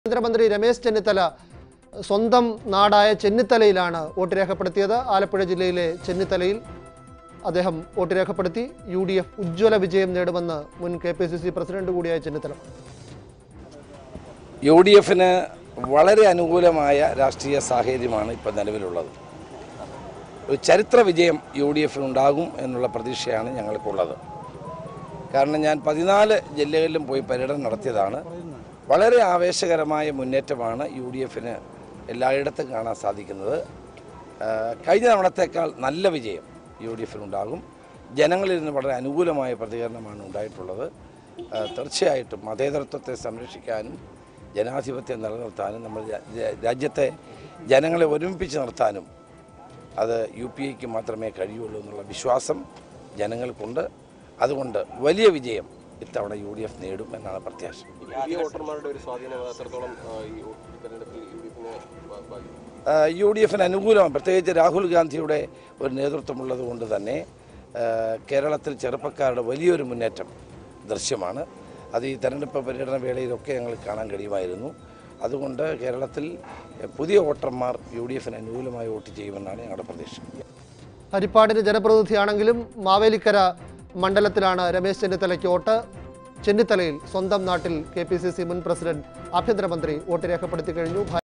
കേന്ദ്രമന്ത്രി രമേശ് ചെന്നിത്തല സ്വന്തം നാടായ ചെന്നിത്തലയിലാണ് വോട്ട് രേഖപ്പെടുത്തിയത് ആലപ്പുഴ ജില്ലയിലെ ചെന്നിത്തലയിൽ അദ്ദേഹം വോട്ട് രേഖപ്പെടുത്തി യു ഡി എഫ് ഉജ്ജ്വല വിജയം നേടുമെന്ന് മുൻ K P C C president കൂടിയായ ചെന്നിത്തല യു ഡി എഫിന് വളരെ അനുകൂലമായ രാഷ്ട്രീയ സാഹചര്യമാണ് ഇപ്പോൾ നിലവിലുള്ളത് ഒരു ചരിത്ര വിജയം യു ഡി എഫിനുണ്ടാകും എന്നുള്ള പ്രതീക്ഷയാണ് ഞങ്ങൾക്കുള്ളത് കാരണം ഞാൻ പതിനാല് ജില്ലകളിലും പോയി പര്യടനം നടത്തിയതാണ് വളരെ ആവേശകരമായ മുന്നേറ്റമാണ് യു ഡി എഫിന് എല്ലായിടത്തും കാണാൻ സാധിക്കുന്നത് ആ, കഴിഞ്ഞ തവണത്തേക്കാൾ നല്ല വിജയം യു ഡി എഫിനുണ്ടാകും ജനങ്ങളിൽ നിന്ന് വളരെ അനുകൂലമായ പ്രതികരണമാണ് ഉണ്ടായിട്ടുള്ളത് ആ, തീർച്ചയായിട്ടും മതേതരത്വത്തെ സംരക്ഷിക്കാനും ജനാധിപത്യം നിലനിർത്താനും നമ്മൾ രാ- രാ- രാജ്യത്തെ ജനങ്ങളെ ഒരുമിപ്പിച്ച് നിർത്താനും അത് യു പി ഐക്ക് മാത്രമേ കഴിയുള്ളൂ എന്നുള്ള വിശ്വാസം ജനങ്ങൾക്കുണ്ട് അതുകൊണ്ട് വലിയ വിജയം ഇത്തവണ യു ഡി എഫ് നേടും എന്നാണ് പ്രത്യാശ പുതിയ വോട്ടർമാരുടെ ഒരു സ്വാധീനം എത്രത്തോളം ആ, ഈ വോട്ട് തെരഞ്ഞെടുപ്പിൽ യു ഡി എഫിനെ ബാ- ബാധിക്കും ആ, യു ഡി എഫിന് അനുകൂലമാണ് പ്രത്യേകിച്ച് രാഹുൽ ഗാന്ധിയുടെ ഒരു നേതൃത്വമുള്ളത് കൊണ്ട് തന്നെ ആ, കേരളത്തിൽ ചെറുപ്പക്കാരുടെ വലിയൊരു മുന്നേറ്റം ദൃശ്യമാണ് അത് ഈ തെരഞ്ഞെടുപ്പ് പര്യടന വേളയിലൊക്കെ ഞങ്ങൾ കാണാൻ കഴിയുമായിരുന്നു അതുകൊണ്ട് കേരളത്തിൽ പുതിയ വോട്ടർമാർ യു ഡി എഫിന് അനുകൂലമായി വോട്ട് ചെയ്യുമെന്നാണ് ഞങ്ങളുടെ പ്രതീക്ഷ ഹരിപ്പാടിന് ജനപ്രതിനിധിയാണെങ്കിലും മാവേലിക്കര മണ്ഡലത്തിലാണ് രമേശ് ചെന്നിത്തലയ്ക്ക് വോട്ട് ചെന്നിത്തലയിൽ സ്വന്തം നാട്ടിൽ കെ പി സി സി മുൻ പ്രസിഡന്റ് ആഭ്യന്തരമന്ത്രി വോട്ട് രേഖപ്പെടുത്തി കഴിഞ്ഞു